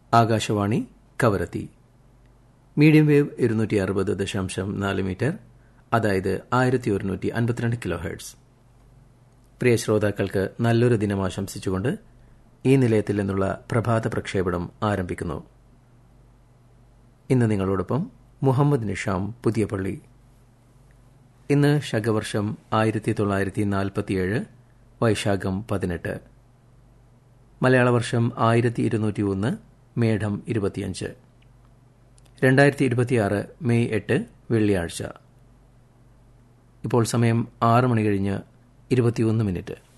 Akashvani Kavaratti medium wave ഇരുന്നൂറ്റി അറുപത് ദശാംശം നാല് മീറ്റർ അതായത് ആയിരത്തി ഒരുന്നൂറ്റി അൻപത്തിരണ്ട് കിലോ ഹെർട്സ് പ്രിയ ശ്രോതാക്കൾക്ക് നല്ലൊരു ദിനം ആശംസിച്ചുകൊണ്ട് ഈ നിലയത്തിൽ നിന്നുള്ള പ്രഭാത പ്രക്ഷേപണം ആരംഭിക്കുന്നു ഇന്ന് നിങ്ങളോടൊപ്പം മുഹമ്മദ് നിഷാം പുതിയ പള്ളി ഇന്ന് ശകവർഷം ആയിരത്തി തൊള്ളായിരത്തി നാൽപ്പത്തിയേഴ് വൈശാഖം പതിനെട്ട് മലയാള വർഷം ആയിരത്തി ഇരുന്നൂറ്റി ഒന്ന് മേഢം ഇരുപത്തിയഞ്ച് രണ്ടായിരത്തി ഇരുപത്തിയാറ് മെയ് എട്ട് വെള്ളിയാഴ്ച ഇപ്പോൾ സമയം ആറ് മണി കഴിഞ്ഞ് ഇരുപത്തിയൊന്ന് മിനിറ്റ്